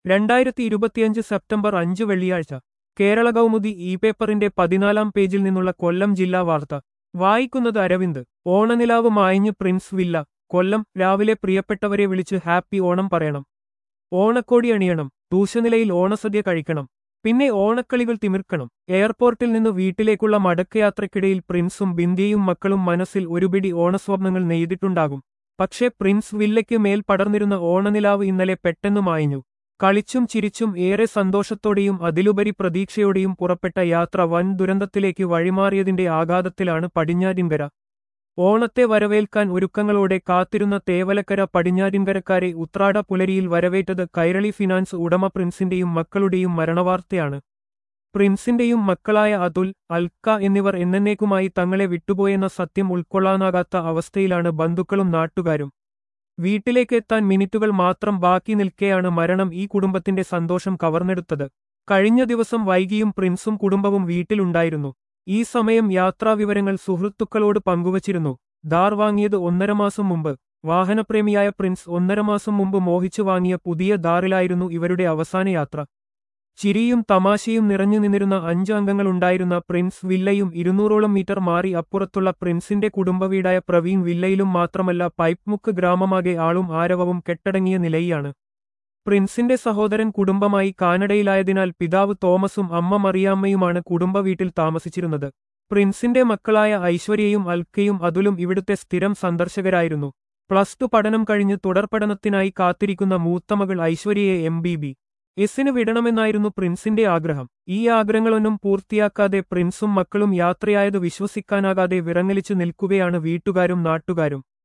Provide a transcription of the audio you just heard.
രണ്ടായിരത്തി ഇരുപത്തിയഞ്ച് സെപ്റ്റംബർ അഞ്ച് വെള്ളിയാഴ്ച കേരള കൗമുദി ഇ പേപ്പറിന്റെ പതിനാലാം പേജിൽ നിന്നുള്ള കൊല്ലം ജില്ലാ വാർത്ത വായിക്കുന്നത് അരവിന്ദ് ഓണനിലാവ് മായഞ്ഞ് പ്രിൻസ് വില്ല കൊല്ലം രാവിലെ പ്രിയപ്പെട്ടവരെ വിളിച്ച് ഹാപ്പി ഓണം പറയണം ഓണക്കോടി അണിയണം തൂശനിലയിൽ ഓണസദ്യ കഴിക്കണം പിന്നെ ഓണക്കളികൾ തിമിർക്കണം എയർപോർട്ടിൽ നിന്ന് വീട്ടിലേക്കുള്ള മടക്കയാത്രയ്ക്കിടയിൽ പ്രിൻസും ബിന്ദിയയും മക്കളും മനസ്സിൽ ഒരുപിടി ഓണസ്വപ്നങ്ങൾ നെയ്തിട്ടുണ്ടാകും പക്ഷേ പ്രിൻസ് വില്ലയ്ക്ക് മേൽ പടർന്നിരുന്ന ഓണനിലാവ് ഇന്നലെ പെട്ടെന്ന് മായഞ്ഞു കളിച്ചും ചിരിച്ചും ഏറെ സന്തോഷത്തോടെയും അതിലുപരി പ്രതീക്ഷയോടെയും പുറപ്പെട്ട യാത്ര വൻ ദുരന്തത്തിലേക്ക് വഴിമാറിയതിന്റെ ആഘാതത്തിലാണ് പടിഞ്ഞാറ്റിൻകര ഓണത്തെ വരവേൽക്കാൻ ഒരുക്കങ്ങളോടെ കാത്തിരുന്ന തേവലക്കര പടിഞ്ഞാറ്റിൻകരക്കാരെ ഉത്രാട പുലരിയിൽ വരവേറ്റത് കൈരളി ഫിനാൻസ് ഉടമ പ്രിൻസിന്റെയും മക്കളുടെയും മരണവാർത്തയാണ് പ്രിൻസിന്റെയും മക്കളായ അതുൽ അൽക്ക എന്നിവർ എന്നേക്കുമായി തങ്ങളെ വിട്ടുപോയെന്ന സത്യം ഉൾക്കൊള്ളാനാകാത്ത അവസ്ഥയിലാണ് ബന്ധുക്കളും നാട്ടുകാരും വീട്ടിലേക്ക് എത്താൻ മിനിറ്റുകൾ മാത്രം ബാക്കി നിൽക്കെയാണ് മരണം ഈ കുടുംബത്തിന്റെ സന്തോഷം കവർന്നെടുത്തത് കഴിഞ്ഞ ദിവസം വൈകിയും പ്രിൻസും കുടുംബവും വീട്ടിലുണ്ടായിരുന്നു ഈ സമയം യാത്രാവിവരങ്ങൾ സുഹൃത്തുക്കളോട് പങ്കുവച്ചിരുന്നു ദാർ വാങ്ങിയത് ഒന്നര മാസം മുമ്പ് വാഹനപ്രേമിയായ പ്രിൻസ് ഒന്നര മാസം മുമ്പ് മോഹിച്ചു വാങ്ങിയ പുതിയ ദാറിലായിരുന്നു ഇവരുടെ അവസാന യാത്ര ചിരിയും തമാശയും നിറഞ്ഞു നിന്നിരുന്ന അഞ്ച് അംഗങ്ങളുണ്ടായിരുന്ന പ്രിൻസ് വില്ലയും ഇരുന്നൂറോളം മീറ്റർ മാറി അപ്പുറത്തുള്ള പ്രിൻസിന്റെ കുടുംബവീടായ പ്രവീൺ വില്ലയിലും മാത്രമല്ല പൈപ്പ്മുക്ക് ഗ്രാമമാകെ ആളും ആരവവും കെട്ടടങ്ങിയ നിലയിലാണ് പ്രിൻസിന്റെ സഹോദരൻ കുടുംബമായി കാനഡയിലായതിനാൽ പിതാവ് തോമസും അമ്മ മറിയാമ്മയുമാണ് കുടുംബ വീട്ടിൽ താമസിച്ചിരുന്നത് പ്രിൻസിന്റെ മക്കളായ ഐശ്വര്യയും അൽക്കയും അതുലും ഇവിടുത്തെ സ്ഥിരം സന്ദർശകരായിരുന്നു പ്ലസ് ടു പഠനം കഴിഞ്ഞ് തുടർപഠനത്തിനായി കാത്തിരിക്കുന്ന മൂത്തമകൾ ഐശ്വര്യയെ എം ബി ബി എസിന് വിടണമെന്നായിരുന്നു പ്രിൻസിന്റെ ആഗ്രഹം ഈ ആഗ്രഹങ്ങളൊന്നും പൂർത്തിയാക്കാതെ പ്രിൻസും മക്കളും യാത്രയായത് വിശ്വസിക്കാനാകാതെ വിറങ്ങലിച്ചു നിൽക്കുകയാണ് വീട്ടുകാരും നാട്ടുകാരും